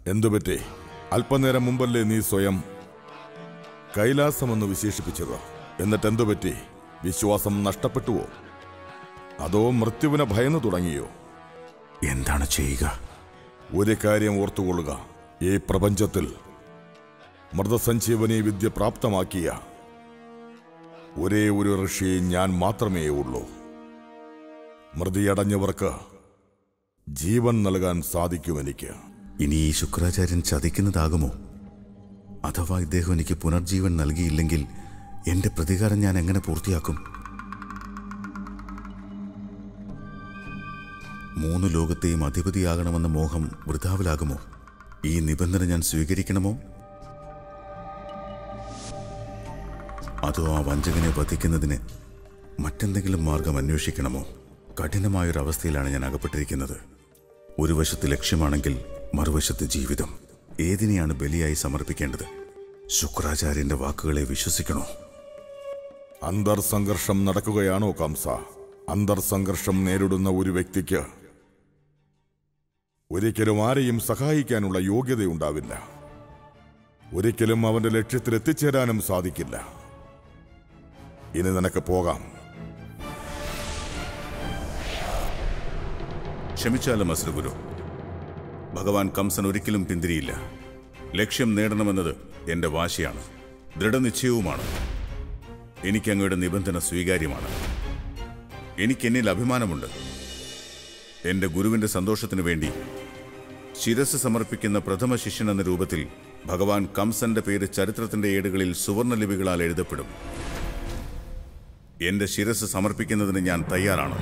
എന്തുപറ്റി അല്പനേരം മുമ്പല്ലേ നീ സ്വയം കൈലാസമെന്ന് വിശേഷിപ്പിച്ചത് എന്നിട്ട് എന്തുപറ്റി വിശ്വാസം നഷ്ടപ്പെട്ടുവോ അതോ മൃത്യുവിനെ ഭയന്നു തുടങ്ങിയോ എന്താണ് ചെയ്യുക ഒരു കാര്യം ഓർത്തുകൊള്ളുക ഈ പ്രപഞ്ചത്തിൽ മൃതസഞ്ജീവനി വിദ്യ പ്രാപ്തമാക്കിയ ഒരേ ഒരു ഋഷി ഞാൻ മാത്രമേ ഉള്ളൂ മൃതിയടഞ്ഞവർക്ക് ജീവൻ നൽകാൻ സാധിക്കും എനിക്ക് ഇനി ഈ ശുക്രാചാര്യൻ ചതിക്കുന്നതാകുമോ അഥവാ ഇദ്ദേഹം എനിക്ക് പുനർജീവൻ നൽകിയില്ലെങ്കിൽ എന്റെ പ്രതികാരം ഞാൻ എങ്ങനെ പൂർത്തിയാക്കും മൂന്ന് ലോകത്തെയും അധിപതിയാകണമെന്ന മോഹം വൃഥാവിലാകുമോ ഈ നിബന്ധന ഞാൻ സ്വീകരിക്കണമോ അതോ ആ വഞ്ചകനെ വധിക്കുന്നതിന് മറ്റെന്തെങ്കിലും മാർഗം അന്വേഷിക്കണമോ കഠിനമായൊരവസ്ഥയിലാണ് ഞാൻ അകപ്പെട്ടിരിക്കുന്നത് ഒരു വശത്ത് ലക്ഷ്യമാണെങ്കിൽ മറുവശത്ത് ജീവിതം ഏതിനെയാണ് ബലിയായി സമർപ്പിക്കേണ്ടത് ശുക്രാചാര്യന്റെ വാക്കുകളെ വിശ്വസിക്കണോ അന്തർസംഘർഷം നടക്കുകയാണോ കംസ അന്തർസംഘർഷം നേരിടുന്ന ഒരു വ്യക്തിക്ക് ഒരിക്കലും ആരെയും സഹായിക്കാനുള്ള യോഗ്യതയുണ്ടാവില്ല ഒരിക്കലും അവന്റെ ലക്ഷ്യത്തിൽ എത്തിച്ചേരാനും സാധിക്കില്ല ഇനി നിനക്ക് പോകാം ക്ഷമിച്ചാലും അസുരഗുരു ഭഗവാൻ കംസൻ ഒരിക്കലും പിന്തിരിയില്ല ലക്ഷ്യം നേടണമെന്നത് എന്റെ വാശിയാണ് ദൃഢനിശ്ചയവുമാണ് എനിക്ക് അങ്ങയുടെ നിബന്ധന സ്വീകാര്യമാണ് എനിക്കെന്നിൽ അഭിമാനമുണ്ട് എന്റെ ഗുരുവിന്റെ സന്തോഷത്തിനു വേണ്ടി ശിരസ് സമർപ്പിക്കുന്ന പ്രഥമ ശിഷ്യൻ എന്ന രൂപത്തിൽ ഭഗവാൻ കംസന്റെ പേര് ചരിത്രത്തിന്റെ ഏടുകളിൽ സുവർണലിപികളാൽ എഴുതപ്പെടും എന്റെ ശിരസ് സമർപ്പിക്കുന്നതിന് ഞാൻ തയ്യാറാണ്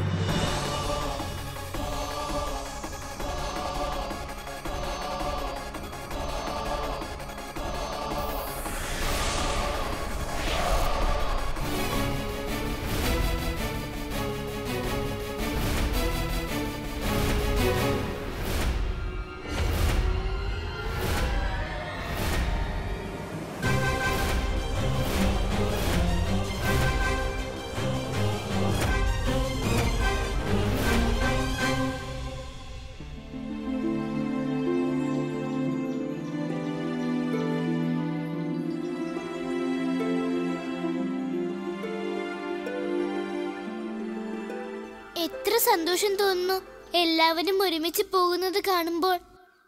എത്ര സന്തോഷം തോന്നുന്നു എല്ലാവരും ഒരുമിച്ച് പോകുന്നത് കാണുമ്പോൾ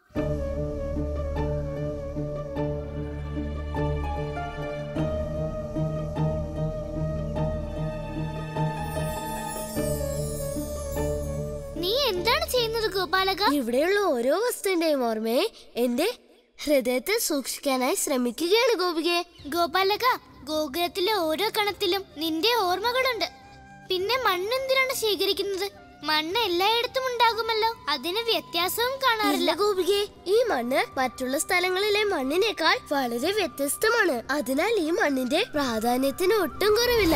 നീ എന്താണ് ചെയ്യുന്നത് ഗോപാലക ഇവിടെയുള്ള ഓരോ വസ്തുവിന്റെയും ഓർമ്മയെ എന്റെ ഹൃദയത്തിൽ സൂക്ഷിക്കാനായി ശ്രമിക്കുകയാണ് ഗോപികയെ ഗോപാലക ഗോകുലത്തിലെ ഓരോ കണത്തിലും നിന്റെ ഓർമ്മകളുണ്ട് പിന്നെ മണ്ണ് എന്തിനാണ് ശേഖരിക്കുന്നത് മണ്ണ് എല്ലായിടത്തും ഉണ്ടാകുമല്ലോ അതിന് വ്യത്യാസവും ഇല്ല കാണാറില്ല ഗോപികയെ ഈ മണ്ണ് മറ്റുള്ള സ്ഥലങ്ങളിലെ മണ്ണിനേക്കാൾ വളരെ വ്യത്യസ്തമാണ് അതിനാൽ ഈ മണ്ണിന്റെ പ്രാധാന്യത്തിന് ഒട്ടും കുറവില്ല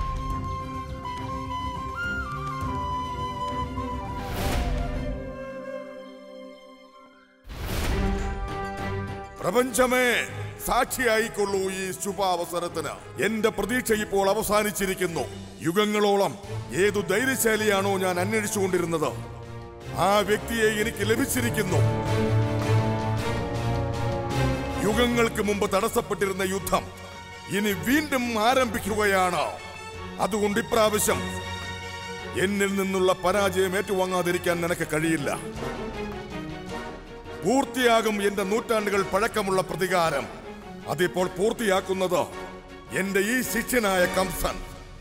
പ്രപഞ്ചമേ സാക്ഷിയായിക്കൊള്ളൂ ഈ ശുഭാവസരത്തിന് എന്റെ പ്രതീക്ഷ ഇപ്പോൾ അവസാനിച്ചിരിക്കുന്നു യുഗങ്ങളോളം ഏതു ധൈര്യശാലിയാണോ ഞാൻ അന്വേഷിച്ചുകൊണ്ടിരുന്നത് ആ വ്യക്തിയെ എനിക്ക് ലഭിച്ചിരിക്കുന്നു യുഗങ്ങൾക്ക് മുമ്പ് തടസ്സപ്പെട്ടിരുന്ന യുദ്ധം ഇനി വീണ്ടും ആരംഭിക്കുകയാണ് അതുകൊണ്ട് ഇപ്രാവശ്യം എന്നിൽ നിന്നുള്ള പരാജയം ഏറ്റുവാങ്ങാതിരിക്കാൻ നിനക്ക് കഴിയില്ല പൂർത്തിയാകും എന്റെ നൂറ്റാണ്ടുകൾ പഴക്കമുള്ള പ്രതികാരം അതിപ്പോൾ പൂർത്തിയാക്കുന്നത് എന്റെ ഈ ശിഷ്യനായ കംസൻ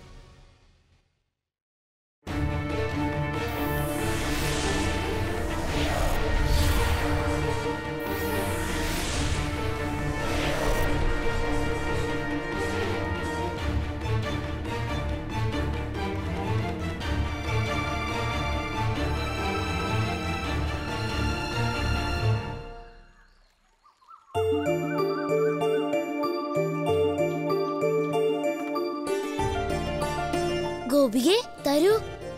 ഗോപികെ തരൂ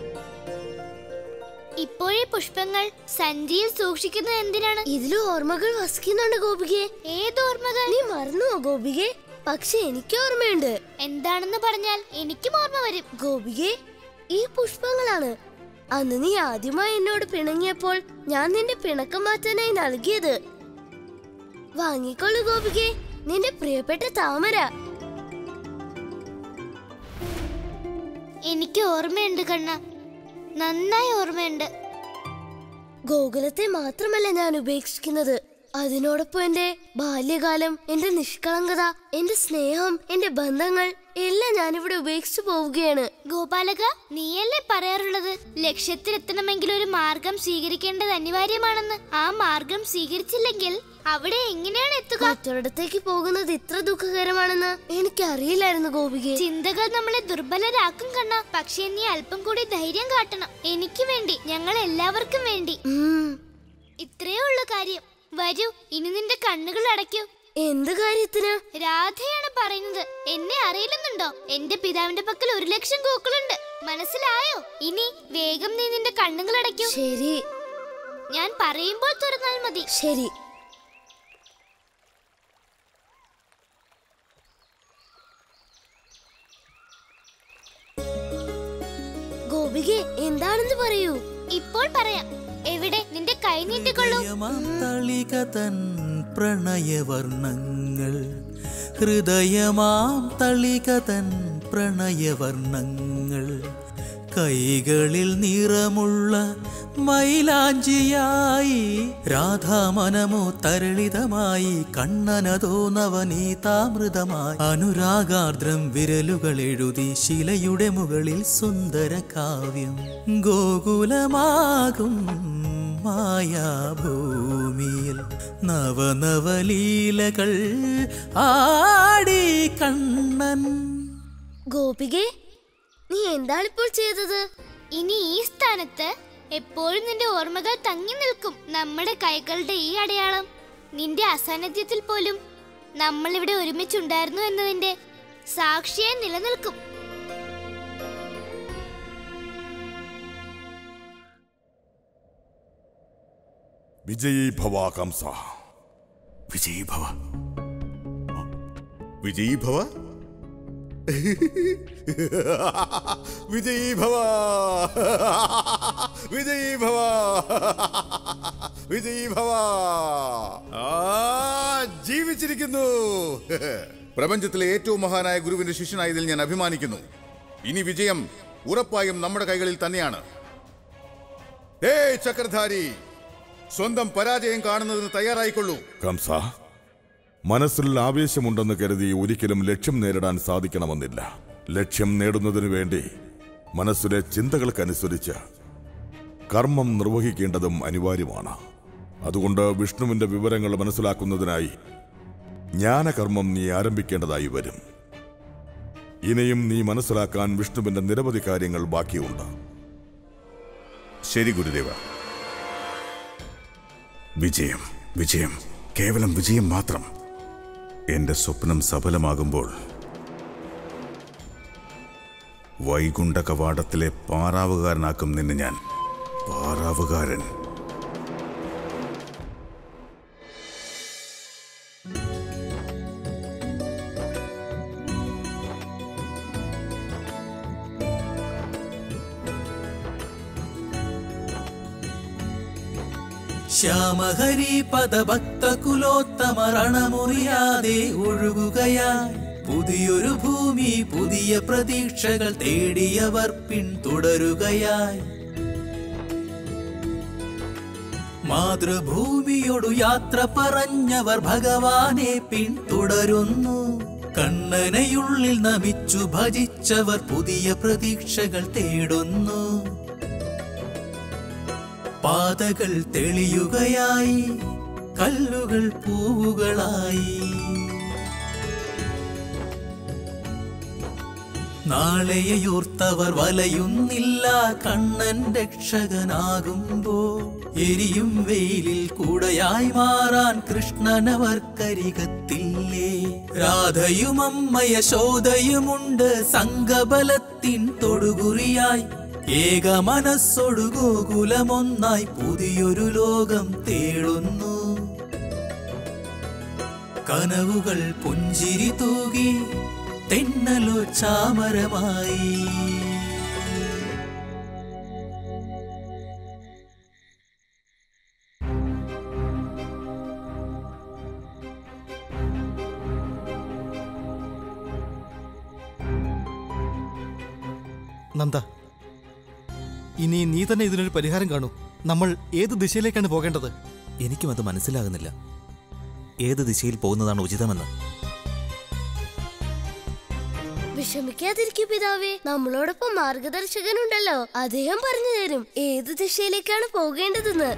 ഇപ്പോഴേ പുഷ്പങ്ങൾ സഞ്ചിയിൽ സൂക്ഷിക്കുന്നത് എന്തിനാണ് ഇതിലും ഓർമ്മകൾ വസിക്കുന്നുണ്ട് ഗോപികെ ഏത് ഓർമ്മകൾ നീ മറന്നുവോ ഗോപികെ പക്ഷെ എനിക്ക് ഓർമ്മയുണ്ട് എന്താണെന്ന് പറഞ്ഞാൽ എനിക്കും ഓർമ്മ വരും ഗോപികെ ഈ പുഷ്പങ്ങളാണ് അന്ന് നീ ആദ്യമായി എന്നോട് പിണങ്ങിയപ്പോൾ ഞാൻ നിന്റെ പിണക്കം മാറ്റാനായി നൽകിയത് വാങ്ങിക്കോളൂ ഗോപികെ നിന്റെ പ്രിയപ്പെട്ട താമര എനിക്ക് ഓർമ്മയുണ്ട് കണ്ണ നന്നായി ഓർമ്മയുണ്ട് ഗോകുലത്തെ മാത്രമല്ല ഞാൻ ഉപേക്ഷിക്കുന്നത് അതിനോടൊപ്പം എന്റെ ബാല്യകാലം എന്റെ നിഷ്കളങ്കത എന്റെ സ്നേഹം എന്റെ ബന്ധങ്ങൾ എല്ലാം ഞാനിവിടെ ഉപേക്ഷിച്ചു പോവുകയാണ് ഗോപാലക നീയല്ലേ പറയാറുള്ളത് ലക്ഷ്യത്തിലെത്തണമെങ്കിൽ ഒരു മാർഗം സ്വീകരിക്കേണ്ടത് അനിവാര്യമാണെന്ന് ആ മാർഗം സ്വീകരിച്ചില്ലെങ്കിൽ അവിടെ എങ്ങനെയാണ് എത്തുക മറ്റൊരിടത്തേക്ക് പോകുന്നത് ഇത്ര ദുഃഖകരമാണെന്ന് എനിക്കറിയില്ലായിരുന്നു ഗോപികെ ചിന്തകൾ നമ്മളെ ദുർബലരാക്കും കണ്ണ പക്ഷേ നീ അല്പം കൂടി ധൈര്യം കാട്ടണം എനിക്ക് വേണ്ടി ഞങ്ങൾ എല്ലാവർക്കും വേണ്ടി ഉം, ഇത്രയേ ഉള്ളൂ കാര്യം വരൂ ഇനി നിന്റെ കണ്ണുകൾ അടയ്ക്കൂ എന്ത് കാര്യത്തിന് രാധയാണ് പറയുന്നത് എന്നെ അറിയില്ലെന്നുണ്ടോ എന്റെ പിതാവിന്റെ പക്കൽ ഒരു ലക്ഷം ഗോക്കളുണ്ട് മനസ്സിലായോ ഇനി വേഗം നീ നിന്റെ കണ്ണുകൾ അടയ്ക്കൂ ശരി ഞാൻ പറയുമ്പോൾ തുറന്നാൽ മതി ശരി ഗോപികെ എന്താണെന്ന് പറയൂ ഇപ്പോൾ പറയാം എവിടെ നിന്റെ കൈ നീട്ടിക്കൊള്ളൂ തളിക തൻ പ്രണയവർണ്ണങ്ങൾ ഹൃദയമാം തളിക തൻ പ്രണയവർണ്ണങ്ങൾ കൈകളിൽ നിറമുള്ള മൈലാഞ്ചിയായി രാധാമനമോ തരളിതമായി കണ്ണനതോ നവനീതാമൃതമായി അനുരാഗാർദ്രം വിരലുകൾ എഴുതി ശിലയുടെ മുകളിൽ സുന്ദര കാവ്യം ഗോകുലമാകും മായാഭൂമിയിൽ നവനവലീലകൾ ആടി കണ്ണൻ ഗോപികെ നീ എന്താണിപ്പോൾ ചെയ്തത് ഇനി ഈ സ്ഥാനത്ത് എപ്പോഴും നിന്റെ ഓർമ്മകൾ തങ്ങി നിൽക്കും നമ്മുടെ കൈകളുടെ ഈ അടയാളം നിന്റെ അസാന്നിധ്യത്തിൽ പോലും നമ്മൾ ഇവിടെ ഒരുമിച്ചുണ്ടായിരുന്നു എന്നതിന്റെ സാക്ഷിയായി നിലനിൽക്കും വിജയീ ഭവ കംസ വിജയീ ഭവ ആ, വിജയീ ഭവ വിജയീ ഭവ വിജയീ ഭവ വിജയീ ഭവ ആ, ജീവിച്ചിരിക്കുന്നു പ്രപഞ്ചത്തിലെ ഏറ്റവും മഹാനായ ഗുരുവിന്റെ ശിഷ്യനായതിൽ ഞാൻ അഭിമാനിക്കുന്നു ഇനി വിജയം ഉറപ്പായും നമ്മുടെ കൈകളിൽ തന്നെയാണ് ഏ ചക്രധാരി സ്വന്തം പരാജയം കാണുന്നതിന് തയ്യാറായിക്കൊള്ളൂ കംസ മനസ്സിൽ ആവേശമുണ്ടെന്ന് കരുതി ഒരിക്കലും ലക്ഷ്യം നേരിടാൻ സാധിക്കണമെന്നില്ല ലക്ഷ്യം നേടുന്നതിനു വേണ്ടി മനസ്സിലെ ചിന്തകൾക്കനുസരിച്ച് കർമ്മം നിർവഹിക്കേണ്ടതും അനിവാര്യമാണ് അതുകൊണ്ട് വിഷ്ണുവിന്റെ വിവരങ്ങൾ മനസ്സിലാക്കുന്നതിനായി ജ്ഞാനകർമ്മം നീ ആരംഭിക്കേണ്ടതായി വരും ഇനിയും നീ മനസ്സിലാക്കാൻ വിഷ്ണുവിന്റെ നിരവധി കാര്യങ്ങൾ ബാക്കിയുണ്ട് ശരി ഗുരുദേവ വിജയം വിജയം കേവലം വിജയം മാത്രം എന്റെ സ്വപ്നം സഫലമാകുമ്പോൾ വൈകുണ്ഠ കവാടത്തിലെ പാറാവുകാരനാക്കും നിന്നെ ഞാൻ പാറാവുകാരൻ ശ്യാമഹരി പദഭക്ത കുലോത്തമരണമുറിയാതെ ഒഴുകുകയായി പുതിയൊരു ഭൂമി പുതിയ പ്രതീക്ഷകൾ തേടിയവർ പിന്തുടരുകയായി മാതൃഭൂമിയോടു യാത്ര പറഞ്ഞവർ ഭഗവാനെ പിന്തുടരുന്നു കണ്ണനയുള്ളിൽ നമിച്ചു ഭജിച്ചവർ പുതിയ പ്രതീക്ഷകൾ തേടുന്നു പാതകൾ തെളിയുകയായി കല്ലുകൾ പൂവുകളായി നാളെയോർത്തവർ വലയുന്നില്ല കണ്ണൻ രക്ഷകനാകുമ്പോൾ എരിയും വെയിലിൽ കൂടയായി മാറാൻ കൃഷ്ണനവർക്കരികത്തില്ലേ രാധയും അമ്മ യശോദയുമുണ്ട് സംഘബലത്തിൻ തൊടുകുറിയായി ഏക മനസ്സൊടു ഗോകുലമൊന്നായി പുതിയൊരു ലോകം തേടുന്നു കനവുകൾ പുഞ്ചിരി തൂകി തെന്നലോ ചാമരമായി നന്ദ ഇനി നീ തന്നെ ഇതിനൊരു പരിഹാരം കാണൂ നമ്മൾ ഏത് ദിശയിലേക്കാണ് പോകേണ്ടത് എനിക്കും അത് മനസ്സിലാകുന്നില്ല ഏത് ദിശയിൽ പോകുന്നതാണ് ഉചിതമെന്ന് വിഷമിക്കാതിരിക്കൂ പിതാവേ നമ്മളോടൊപ്പം മാർഗദർശകനുണ്ടല്ലോ അദ്ദേഹം പറഞ്ഞു തരും ഏത് ദിശയിലേക്കാണ് പോകേണ്ടതെന്ന്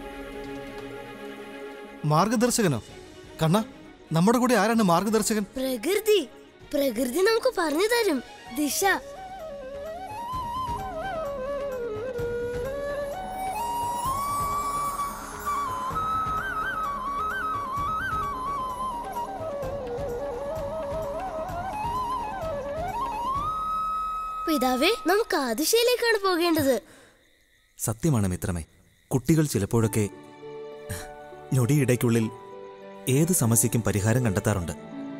മാർഗദർശകനോ കണ്ണ നമ്മുടെ കൂടെ ആരാണ് മാർഗദർശകൻ പ്രകൃതി പ്രകൃതി നമുക്ക് പറഞ്ഞു തരും ദിശ പിതാവേ നമുക്ക് ആ ദിശയിലേക്കാണ് പോകേണ്ടത് സത്യമാണ് മിത്രമേ കുട്ടികൾ ചിലപ്പോഴൊക്കെ ഞൊടിയിടയ്ക്കുള്ളിൽ ഏത് സമസ്യയ്ക്കും പരിഹാരം കണ്ടെത്താറുണ്ട്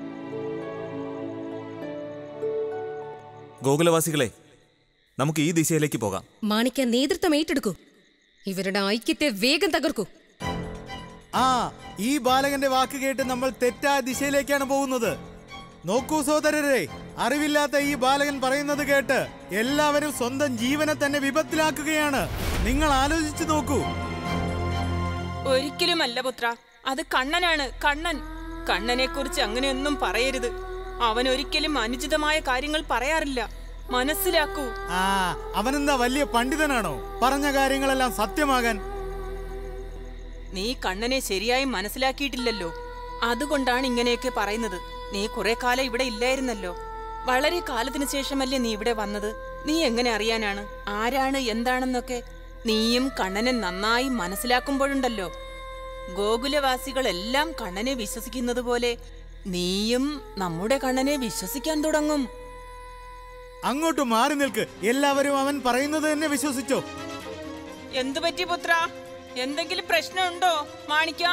ഗോകുലവാസികളെ നമുക്ക് ഈ ദിശയിലേക്ക് പോകാം മാണിക്യ നേതൃത്വം ഏറ്റെടുക്കൂ ഇവരുടെ ഐക്യത്തെ വേഗം തകർക്കൂ ആ ഈ ബാലകന്റെ വാക്ക് കേട്ട് നമ്മൾ തെറ്റായ ദിശയിലേക്കാണ് പോകുന്നത് നോക്കൂ സോദരരെ അറിവില്ലാത്ത ഈ ബാലകൻ പറയുന്നത് കേട്ട് എല്ലാവരും സ്വന്തം ജീവനെ തന്നെ വിപത്തിലാക്കുകയാണ് നിങ്ങൾ ആലോചിച്ചു നോക്കൂ ഒരിക്കലുമല്ല പുത്ര അത് കണ്ണനാണ് കണ്ണൻ കണ്ണനെ കുറിച്ച് അങ്ങനെയൊന്നും പറയരുത് അവൻ ഒരിക്കലും അനുചിതമായ കാര്യങ്ങൾ പറയാറില്ല മനസ്സിലാക്കൂ ആ അവനെന്താ വലിയ പണ്ഡിതനാണോ പറഞ്ഞ കാര്യങ്ങളെല്ലാം സത്യമാകാൻ നീ കണ്ണനെ ശരിയായി മനസ്സിലാക്കിയിട്ടില്ലല്ലോ അതുകൊണ്ടാണ് ഇങ്ങനെയൊക്കെ പറയുന്നത് നീ കുറെ കാലം ഇവിടെ ഇല്ലായിരുന്നല്ലോ വളരെ കാലത്തിന് ശേഷമല്ലേ നീ ഇവിടെ വന്നത് നീ എങ്ങനെ അറിയാനാണ് ആരാണ് എന്താണെന്നൊക്കെ നീയും കണ്ണനെ നന്നായി മനസ്സിലാക്കുമ്പോഴുണ്ടല്ലോ ഗോകുലവാസികളെല്ലാം കണ്ണനെ വിശ്വസിക്കുന്നത് പോലെ നീയും നമ്മുടെ കണ്ണനെ വിശ്വസിക്കാൻ തുടങ്ങും അങ്ങോട്ട് മാറി നിൽക്ക് എല്ലാവരും അവൻ പറയുന്നത് തന്നെ വിശ്വസിച്ചോ എന്തു പറ്റി പുത്ര എന്തെങ്കിലും പ്രശ്നമുണ്ടോ മാണിക്കാ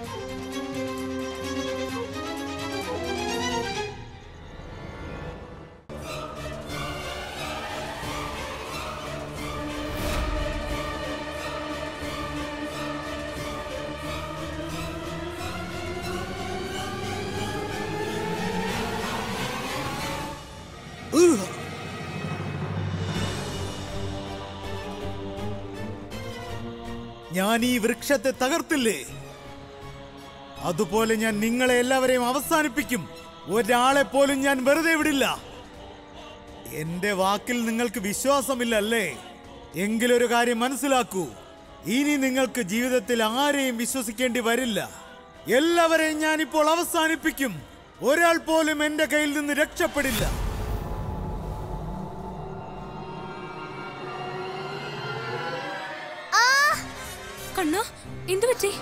ഞാൻ ഈ വൃക്ഷത്തെ തകർത്തില്ലേ അതുപോലെ ഞാൻ നിങ്ങളെ എല്ലാവരെയും അവസാനിപ്പിക്കും ഒരാളെ പോലും ഞാൻ വെറുതെ വിടില്ല എന്റെ വാക്കിൽ നിങ്ങൾക്ക് വിശ്വാസമില്ല അല്ലേ എങ്കിലൊരു കാര്യം മനസ്സിലാക്കൂ ഇനി നിങ്ങൾക്ക് ജീവിതത്തിൽ ആരെയും വിശ്വസിക്കേണ്ടി വരില്ല എല്ലാവരെയും ഞാൻ ഇപ്പോൾ അവസാനിപ്പിക്കും ഒരാൾ പോലും എന്റെ കയ്യിൽ നിന്ന് രക്ഷപ്പെടില്ല കണ്ണ എന്തു പറ്റി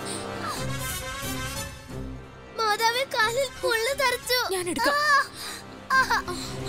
മാതാവേ കാലിൽ പൊള്ളു തറച്ചു ഞാൻ എടുക്കാം. ആ! ആ!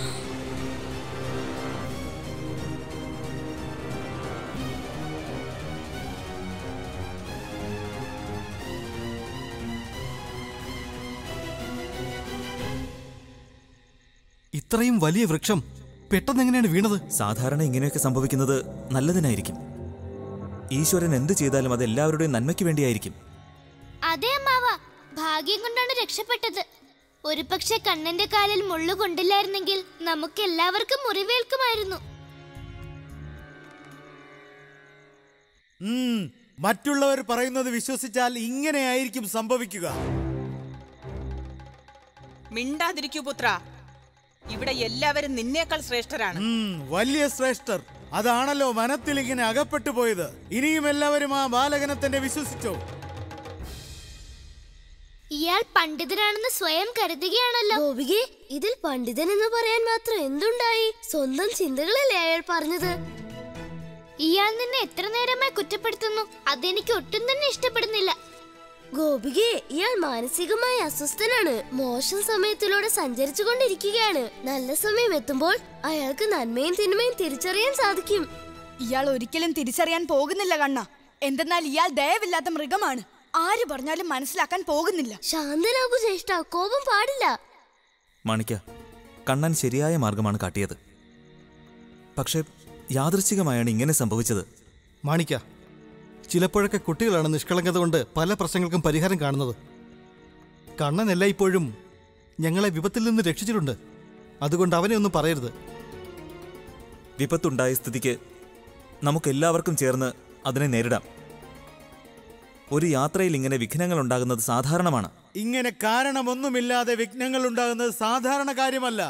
ഇത്രയും വലിയ വൃക്ഷം പെട്ടെന്ന് എങ്ങനെയാണ് വീണത് സാധാരണ ഇങ്ങനെയൊക്കെ സംഭവിക്കുന്നത് നല്ലതിനായിരിക്കും ഈശ്വരൻ എന്ത് ചെയ്താലും അത് എല്ലാവരുടെയും നന്മയ്ക്ക് വേണ്ടിയായിരിക്കും അതെ അമ്മാവ ഭാഗ്യം കൊണ്ടാണ് രക്ഷപ്പെട്ടത് ഒരു പക്ഷെ കണ്ണന്റെ കാലിൽ മുള്ളു കൊണ്ടില്ലായിരുന്നെങ്കിൽ നമുക്ക് എല്ലാവർക്കും മുറിവേൽക്കുമായിരുന്നു ഉം, മറ്റുള്ളവർ പറയുന്നത് വിശ്വസിച്ചാൽ ഇങ്ങനെയായിരിക്കും സംഭവിക്കുക മിണ്ടാതിരിക്കൂ പുത്ര ഇവിടെ എല്ലാവരും നിന്നേക്കാൾ ശ്രേഷ്ഠരാണ് ഉം, വലിയ ശ്രേഷ്ഠർ അതാണല്ലോ വനത്തിൽ ഇങ്ങനെ അകപ്പെട്ടു പോയത് ഇനിയും എല്ലാവരും ആ ബാലകനെ തന്നെ വിശ്വസിച്ചോ ഇയാൾ പണ്ഡിതനാണെന്ന് സ്വയം കരുതുകയാണല്ലോ ഗോപികെ ഇതിൽ പണ്ഡിതൻ എന്ന് പറയാൻ മാത്രം എന്തുണ്ടായി സ്വന്തം ചിന്തകളല്ലേ അയാൾ പറഞ്ഞത് ഇയാൾ നിന്നെ എത്ര നേരമായി കുറ്റപ്പെടുത്തുന്നു അതെനിക്ക് ഒട്ടും തന്നെ ഇഷ്ടപ്പെടുന്നില്ല ഗോപികെ ഇയാൾ മാനസികമായി അസ്വസ്ഥനാണ് മോശം സമയത്തിലൂടെ സഞ്ചരിച്ചു കൊണ്ടിരിക്കുകയാണ് നല്ല സമയം എത്തുമ്പോൾ അയാൾക്ക് നന്മയും തിന്മയും തിരിച്ചറിയാൻ സാധിക്കും ഇയാൾ ഒരിക്കലും തിരിച്ചറിയാൻ പോകുന്നില്ല കണ്ണ എന്തെന്നാൽ ഇയാൾ ദയവില്ലാത്ത മൃഗമാണ് ആര് പറഞ്ഞാലും മനസ്സിലാക്കാൻ പോകുന്നില്ല ശാന്തനാകു ജ്യേഷ്ഠ കോപം പാടില്ല മാണിക്ക കണ്ണൻ ശരിയായ മാർഗമാണ് കാട്ടിയത് പക്ഷേ യാദൃച്ഛികമായാണ് ഇങ്ങനെ സംഭവിച്ചത് മാണിക്ക ചിലപ്പോഴൊക്കെ കുട്ടികളാണ് നിഷ്കളങ്കത കൊണ്ട് പല പ്രശ്നങ്ങൾക്കും പരിഹാരം കാണുന്നത് കണ്ണൻ എല്ലായ്പ്പോഴും ഞങ്ങളെ വിപത്തിൽ നിന്ന് രക്ഷിച്ചിട്ടുണ്ട് അതുകൊണ്ട് അവനെ ഒന്നും പറയരുത് വിപത്തുണ്ടായ സ്ഥിതിക്ക് നമുക്കെല്ലാവർക്കും ചേർന്ന് അതിനെ നേരിടാം ഒരു യാത്രയിൽ ഇങ്ങനെ വിഘ്നങ്ങൾ ഉണ്ടാകുന്നത് സാധാരണമാണ് ഇങ്ങനെ കാരണമൊന്നുമില്ലാതെ വിഘ്നങ്ങൾ ഉണ്ടാകുന്നത് സാധാരണ കാര്യമല്ല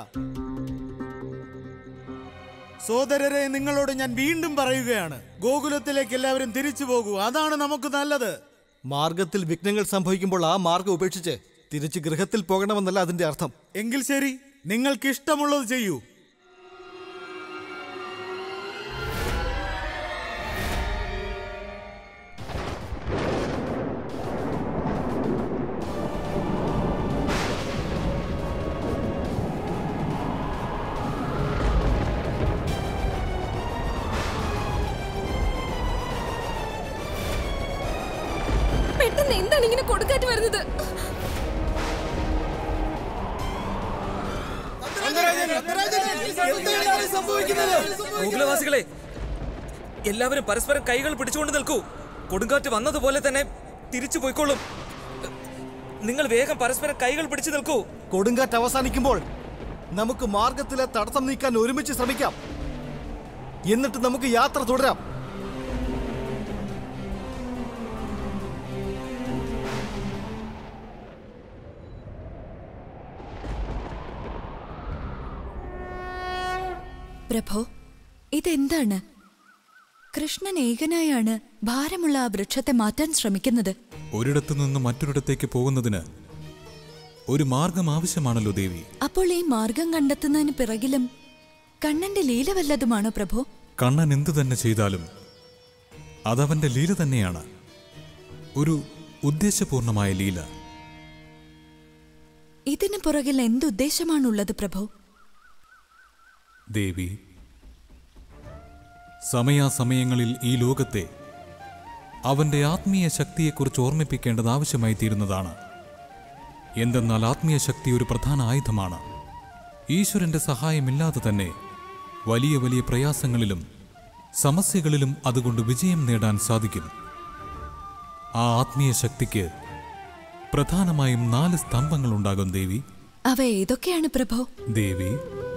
സോദരരെ നിങ്ങളോട് ഞാൻ വീണ്ടും പറയുകയാണ് ഗോകുലത്തിലേക്ക് എല്ലാവരും തിരിച്ചു പോകൂ അതാണ് നമുക്ക് നല്ലത് മാർഗത്തിൽ വിഘ്നങ്ങൾ സംഭവിക്കുമ്പോൾ ആ മാർഗം ഉപേക്ഷിച്ച് തിരിച്ച് ഗൃഹത്തിൽ പോകണമെന്നല്ല അതിന്റെ അർത്ഥം എങ്കിൽ ശരി നിങ്ങൾക്ക് ഇഷ്ടമുള്ളത് ചെയ്യൂ പെട്ടെന്ന് എന്താണ് ഇങ്ങനെ കൊടുക്കാറ്റ് വരുന്നത് ഗോകുലവാസികളെ എല്ലാവരും പരസ്പരം കൈകൾ പിടിച്ചുകൊണ്ട് നിൽക്കൂ കൊടുങ്കാറ്റ് വന്നതുപോലെ തന്നെ തിരിച്ചു പോയിക്കോളും നിങ്ങൾ വേഗം പരസ്പരം കൈകൾ പിടിച്ചു നിൽക്കൂ കൊടുങ്കാറ്റ് അവസാനിക്കുമ്പോൾ നമുക്ക് മാർഗത്തിലെ തടസ്സം നീക്കാൻ ഒരുമിച്ച് ശ്രമിക്കാം എന്നിട്ട് നമുക്ക് യാത്ര തുടരാം പ്രഭോ ഇതെന്താണ് കൃഷ്ണൻ ഏകനായാണ് ഭാരമുള്ള ആ വൃക്ഷത്തെ മാറ്റാൻ ശ്രമിക്കുന്നത് ഒരിടത്തു നിന്ന് മറ്റൊരിടത്തേക്ക് പോകുന്നതിന് ഒരു മാർഗം ആവശ്യമാണല്ലോ ദേവി അപ്പോൾ ഈ മാർഗം കണ്ടെത്തുന്നതിന് പിറകിലും കണ്ണന്റെ ലീല വല്ലതുമാണോ പ്രഭോ കണ്ണൻ എന്തു തന്നെ ചെയ്താലും അതവന്റെ ലീല തന്നെയാണ് ഒരു ഉദ്ദേശപൂർണമായ ലീല ഇതിന് പുറകിൽ എന്തുദ്ദേശമാണുള്ളത് പ്രഭോ ദേവി സമയാസമയങ്ങളിൽ ഈ ലോകത്തെ അവന്റെ ആത്മീയ ശക്തിയെക്കുറിച്ച് ഓർമ്മിപ്പിക്കേണ്ടത് ആവശ്യമായി തീരുന്നതാണ് എന്തെന്നാൽ ആത്മീയ ശക്തി ഒരു പ്രധാന ആയുധമാണ് ഈശ്വരന്റെ സഹായമില്ലാതെ തന്നെ വലിയ വലിയ പ്രയാസങ്ങളിലും സമസ്യകളിലും അതുകൊണ്ട് വിജയം നേടാൻ സാധിക്കും ആ ആത്മീയ ശക്തിക്ക് പ്രധാനമായും നാല് സ്തംഭങ്ങളുണ്ടാകും ദേവി അവ ഏതൊക്കെയാണ് പ്രഭോ ദേവി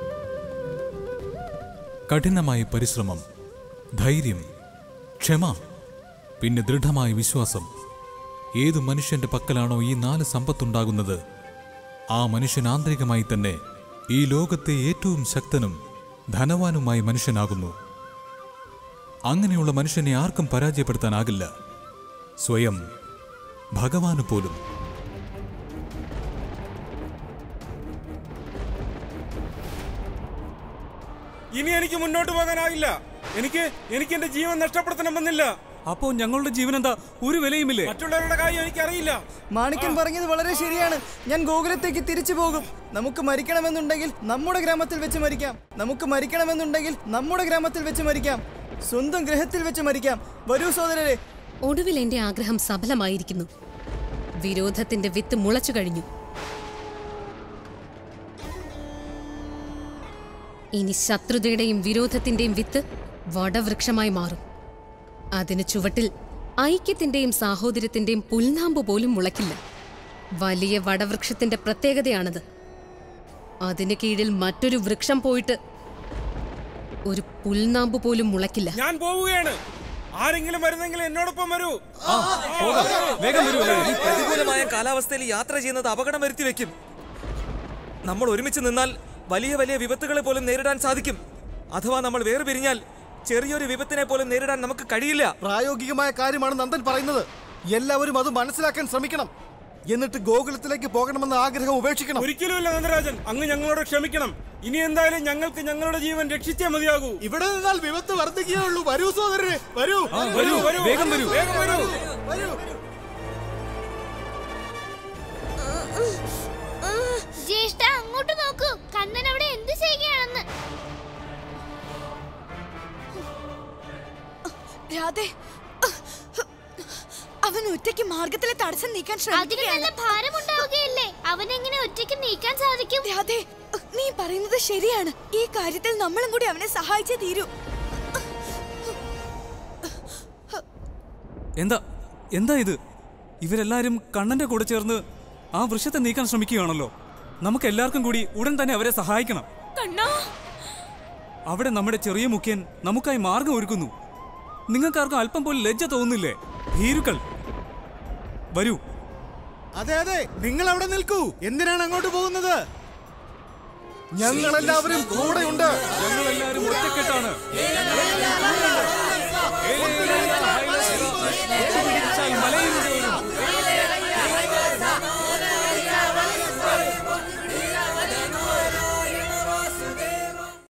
കഠിനമായ പരിശ്രമം ധൈര്യം ക്ഷമ പിന്നെ ദൃഢമായ വിശ്വാസം ഏതു മനുഷ്യന്റെ പക്കലാണോ ഈ നാല് സമ്പത്തുണ്ടാകുന്നത് ആ മനുഷ്യൻ ആന്തരികമായി തന്നെ ഈ ലോകത്തെ ഏറ്റവും ശക്തനും ധനവാനുമായ മനുഷ്യനാകുന്നു അങ്ങനെയുള്ള മനുഷ്യനെ ആർക്കും പരാജയപ്പെടുത്താനാകില്ല സ്വയം ഭഗവാന് പോലും ഇനി എനിക്ക് മുന്നോട്ട് പോകാനാവില്ല എനിക്ക് എനിക്ക് എന്റെ ജീവൻ നഷ്ടപ്പെടുത്തണമെന്നില്ല അപ്പോ ഞങ്ങളുടെ ജീവൻ എന്താ ഒരു വിലയുമില്ലേ മറ്റുള്ളവരുടെ കാര്യം എനിക്കറിയില്ല മാണിക്യൻ പറഞ്ഞത് വളരെ ശരിയാണ് ഞാൻ ഗോകുലത്തേക്ക് തിരിച്ചു പോകും നമുക്ക് മരിക്കണമെന്നുണ്ടെങ്കിൽ നമ്മുടെ ഗ്രാമത്തിൽ വെച്ച് മരിക്കാം നമുക്ക് മരിക്കണമെന്നുണ്ടെങ്കിൽ നമ്മുടെ ഗ്രാമത്തിൽ വെച്ച് മരിക്കാം സ്വന്തം ഗ്രഹത്തിൽ വെച്ച് മരിക്കാം വരൂ സോദരരെ ഒടുവിൽ എന്റെ ആഗ്രഹം സഫലമായിരിക്കുന്നു വിരോധത്തിന്റെ വിത്ത് മുളച്ചു കഴിഞ്ഞു ഇനി ശത്രുതയുടെയും വിരോധത്തിന്റെയും വിത്ത് വടവൃക്ഷമായി മാറും അതിന് ചുവട്ടിൽ ഐക്യത്തിന്റെയും സാഹോദര്യത്തിന്റെയും പുൽനാമ്പ് പോലും മുളയ്ക്കില്ല വലിയ വടവൃക്ഷത്തിന്റെ പ്രത്യേകതയാണത് അതിന് കീഴിൽ മറ്റൊരു വൃക്ഷം പോയിട്ട് ഒരു പുൽനാമ്പ് പോലും മുളയ്ക്കില്ല ഞാൻ പോവുകയാണ് ആരെങ്കിലും വരുന്നെങ്കിൽ എന്നോടൊപ്പം വരൂ വേഗം വരൂ ഈ പ്രതികൂലമായ കാലാവസ്ഥയിൽ യാത്ര ചെയ്യുന്നത് അപകടം വരുത്തി വെക്കും നമ്മൾ ഒരുമിച്ച് നിന്നാൽ വലിയ വലിയ വിപത്തുകളെ പോലും നേരിടാൻ സാധിക്കും അഥവാ നമ്മൾ വേറെ പിരിഞ്ഞാൽ ചെറിയൊരു വിപത്തിനെ പോലും നേരിടാൻ നമുക്ക് കഴിയില്ല പ്രായോഗികമായ കാര്യമാണ് നന്ദൻ പറയുന്നത് എല്ലാവരും അത് മനസ്സിലാക്കാൻ ശ്രമിക്കണം എന്നിട്ട് ഗോകുലത്തിലേക്ക് പോകണമെന്ന ആഗ്രഹം ഉപേക്ഷിക്കണം ഒരിക്കലുമില്ല നന്ദരാജൻ അങ്ങ് ഞങ്ങളോട് ക്ഷമിക്കണം ഇനി എന്തായാലും ഞങ്ങൾക്ക് ഞങ്ങളുടെ ജീവൻ രക്ഷിച്ചേ മതിയാകൂ ഇവിടെ നിന്നാൽ വിപത്ത് വർദ്ധിക്കുകയുള്ളൂ വരൂ സോദരരെ വരൂ വരൂ വരൂ വേഗം വരൂ വേഗം വരൂ വരൂ ജ്യേഷ്ഠ അങ്ങോട്ട് നോക്കൂ കണ്ണൻ അവിടെ എന്ത് ചെയ്യുകയാണെന്ന് രാധേ അവൻ ഒറ്റയ്ക്ക് മാർഗത്തിലെ തടസ്സം നീക്കാൻ അതിന് നല്ല ഭാരമുണ്ടാവുകയല്ലേ അവനെങ്ങനെ ഒറ്റയ്ക്ക് നീക്കാൻ സാധിക്കും രാധേ നീ പറയുന്നത് ശരിയാണ് ഈ കാര്യത്തിൽ നമ്മളും കൂടി അവനെ സഹായിച്ചേ തീരൂ എന്താ എന്താ ഇത് ഇവരെല്ലാരും കണ്ണന്റെ കൂടെ ചേർന്ന് ആ വൃക്ഷത്തെ നീക്കാൻ ശ്രമിക്കുകയാണല്ലോ നമുക്ക് എല്ലാവർക്കും കൂടി ഉടൻ തന്നെ അവരെ സഹായിക്കണം കണ്ണാ അവിടെ നമ്മുടെ ചെറിയ മുഖ്യൻ നമുക്കായി മാർഗം ഒരുക്കുന്നു നിങ്ങൾക്കാർക്കും അല്പം പോലും ലജ്ജ തോന്നുന്നില്ലേ ഭീരുക്കൾ വരൂ അതെ അതെ നിങ്ങൾ അവിടെ നിൽക്കൂ എന്തിനാണ് അങ്ങോട്ട് പോകുന്നത് ഞങ്ങളെല്ലാവരും കൂടെയുണ്ട് ഞങ്ങളെല്ലാവരും ഒറ്റക്കെട്ടാണ് ഏ